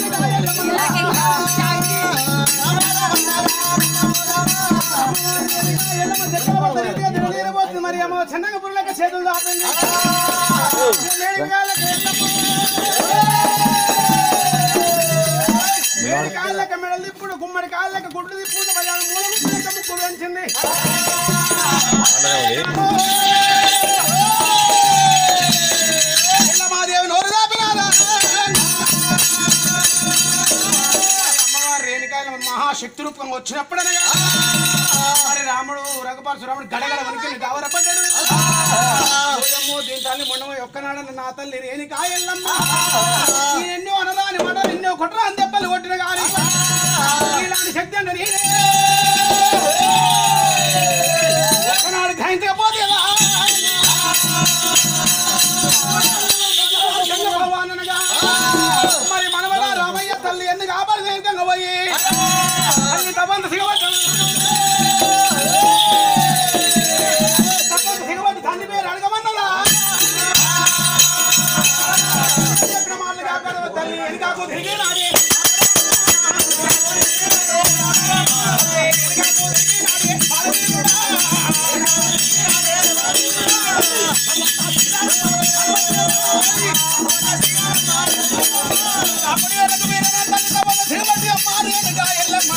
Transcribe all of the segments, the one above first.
మరి ఏమో చిన్నగా పురులక చేతులు దాపండి వేడి కాళ్ళక మెడలు తిప్పుడు గుమ్మడి కాళ్ళక గుడ్లు తిప్పుడు మరి ఆమె మూల ముక్కులక ముక్కులు వంచింది ఎల్లమాదేవి నోరు దాపినారా అమ్మవారు రేణుకాయల మహాశక్తి రూపంగా వచ్చినప్పుడనగా మరి రాముడు రఘుపరశురాముడు గడగడ వణికిని గవరపడ్డాడు ఓయమ్మో దీని తల్లి మొండమ ఒక్కనాడన్న నా తల్లి రేణుకాయల్లమ్మ నేను ఎన్నో అనరాని మాట ఎన్నో కొట్టరాని దెబ్బలు కొట్టిన కానీ ఇలాంటి శక్తి అంటే నేనే ఒక్కనాడు గ్రహించకపోతే ఎలా? చంద్ర భగవాన్ అనగా మరి మనవల రామయ్య తల్లి ఎందుకు ఆపడి వేగంగా పోయి తల్లి తప్పంత సిగబట్టు తప్పంత సిగబట్టు తండ్రి పేరు అడగమన్నదా చెప్పిన మాటలు కాపాడు తల్లి ఎనకాకు తిరిగి రాడే అప్పుడు ఎనక మీద నా తల్లి తప్పంత సిగబట్టి అమ్మ రేణుగా ఎల్లమ్మ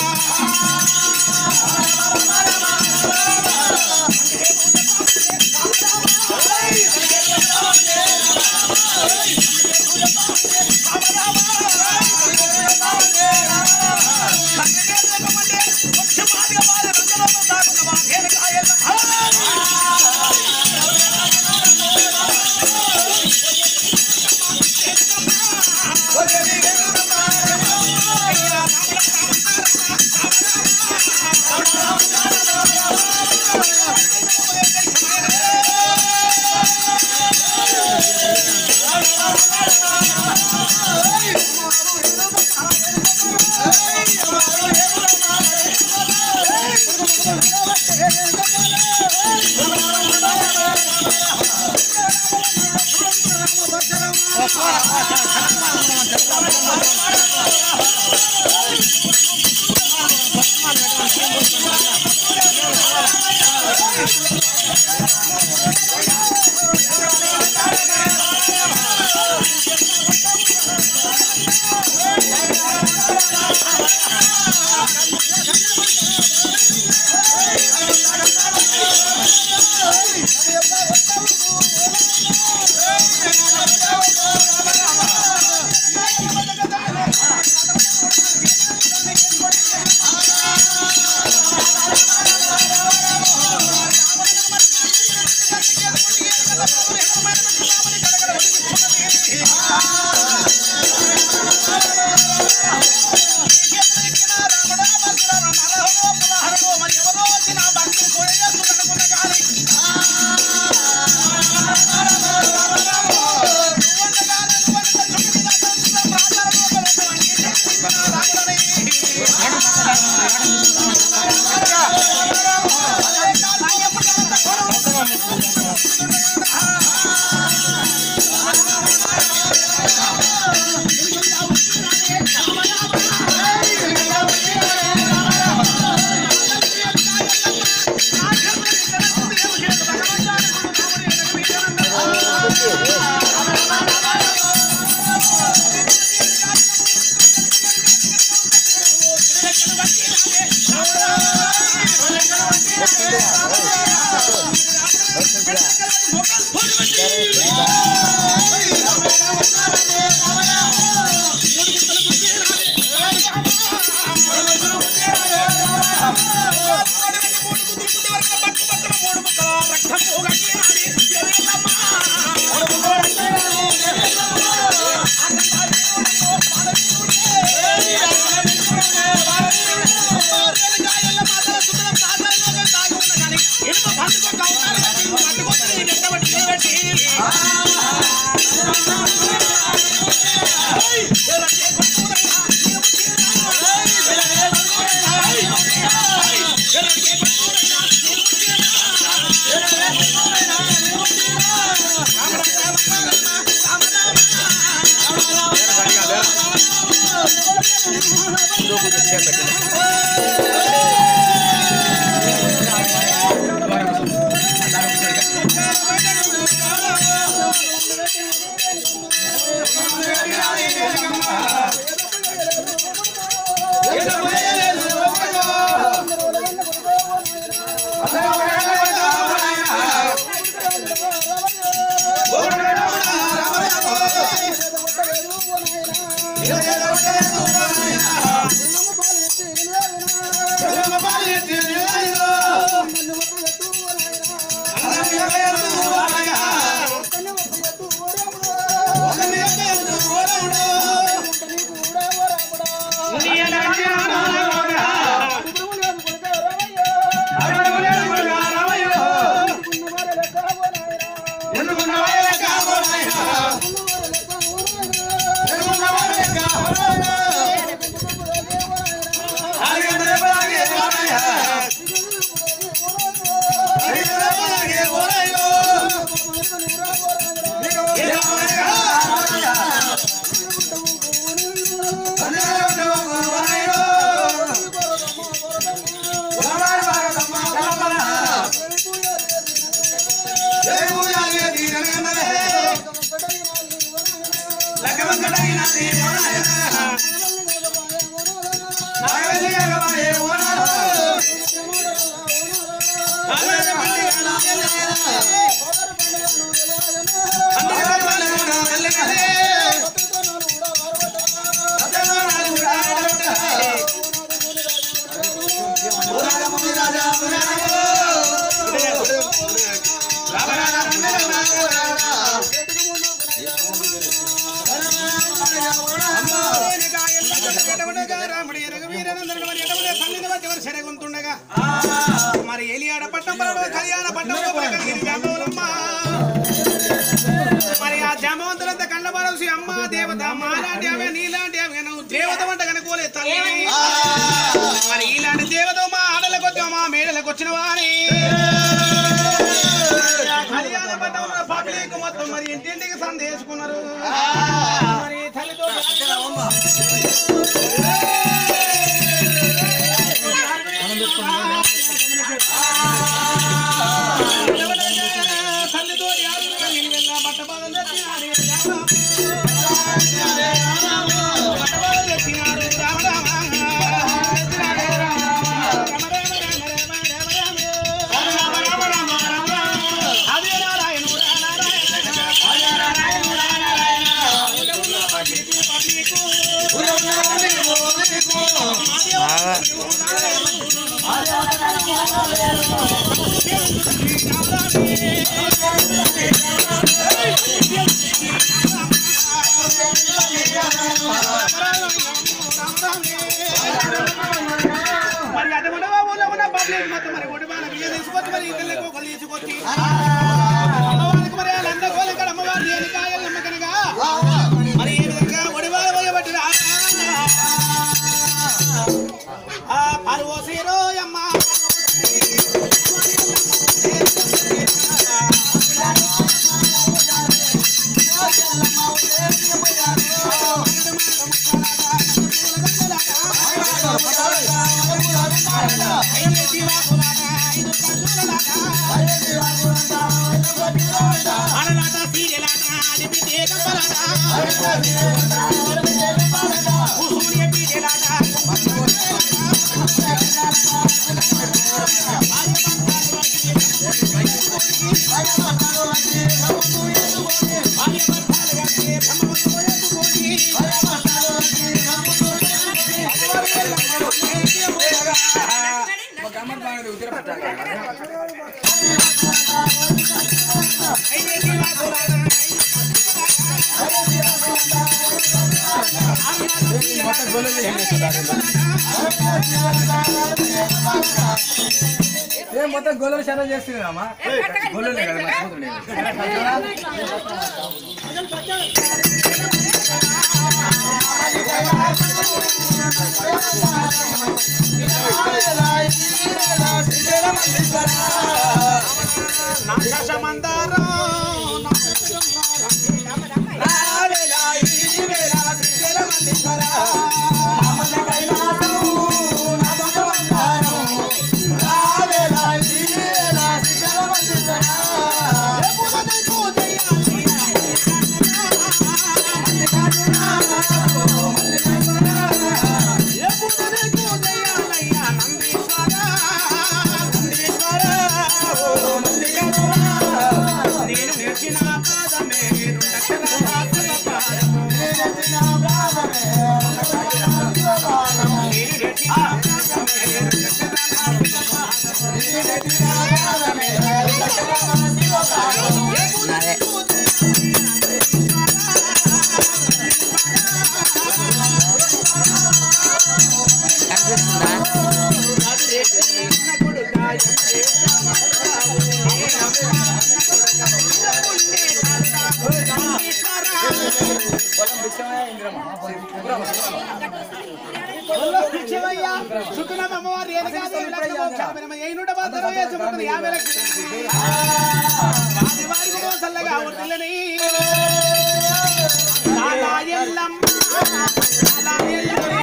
పట్టుకో మరి ఎలియాడ పట్టం కళ్యాణ పట్టంలో కలిగిన జాంబవులమ్మ మరి ఆ జాంబవంతులంతా కండబడవసి అమ్మ దేవత మాలాంటి ఆమె నీలాంటి ఆమె నువ్వు దేవత వంట కనుకోలే తల్లి మరి ఇలాంటి దేవత మా ఆడలకు వచ్చి మా మేడలకు వచ్చిన వారి కళ్యాణ పట్టంలో పబ్లిక్ మొత్తం మరి ఇంటింటికి సందేశుకున్నారు మరి తల్లితో తల్లితోటి ఆడుకున్న నిలువెల్లా బట్టబడలు తెచ్చినారు బట్టబడలు తెచ్చినారు రామ రామ అదే నారాయణుడు మరి అది మన ఊళ్ళో ఉన్న పబ్లిక్ మొత్తం మరి ఒడి బాల బియ్యం తీసుకొచ్చి మరి ఇళ్ళకి ఒకళ్ళు తీసుకొచ్చి అమ్మవారికి మరి వాళ్ళందరూ కోలి ఇక్కడ అమ్మవారి ఎన్నికాయలు నమ్మకనగా మరి ఈ విధంగా ఒడి బాల పోయబట్టిన ఆ పర్వశీరో అమ్మ అడలాట సీరియలాట అడిపితే కప్పలాట కూసూరి పీటలాట ఏ మొత్తం గొల్లలు చాలా చేస్తున్నామా గొల్లలే కదా మర్చిపోతుండే నాగసమందారం నాగసమందారం ఒళ్ళో శిక్షమయ్యా. శుక్రనామ అమ్మవారు రేణుకాదేవి లగ్నమో క్షణమినమ ఏనుడ బాధలో యేసుముఖుని యాభై లక్షలు. వారి వారి ముఖం చల్లగా వర్ధిల్లని. లాలా ఎల్లమ్మ, లాలా ఎల్లమ్మ.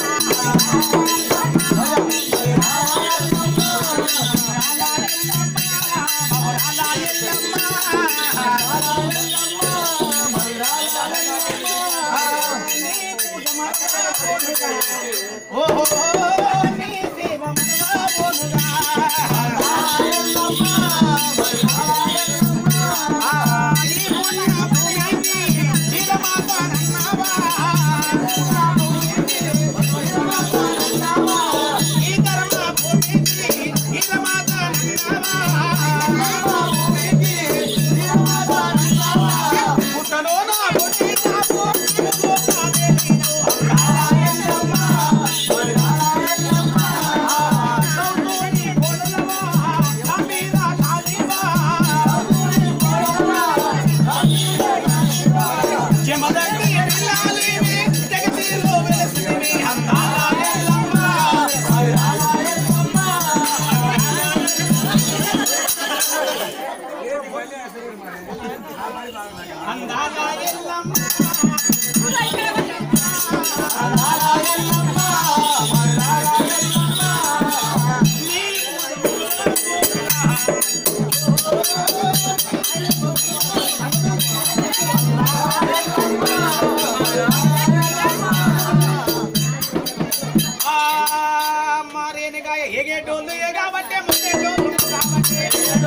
ఓహో నీ దేవ మనవాబోనుగా. ఆ, ఈ పుణ్య పుణ్యానికి ఇద మాత నన్నావా. ఈ కర్మ పుణ్యానికి ఇద మాత నన్నావా. పుట్టలోన పుట్టి నాకు పుట్టుకోతానే నేను. మారేనిగా ఎగేటోళ్ళు ఏ కాబట్టి ముందేటోళ్ళు కాబట్టి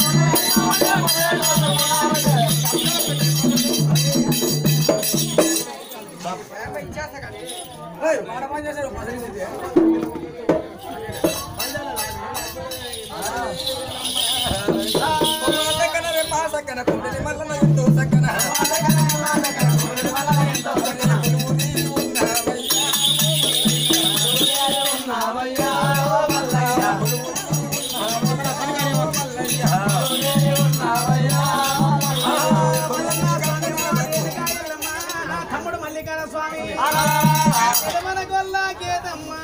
తమ్ముడు మల్లికార్జున స్వామి మన గొల్లా గేదమ్మా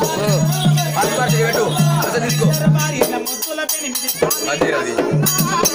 పెట్టు అసలు తీసుకో ముద్దుల పెనిమిది అది అది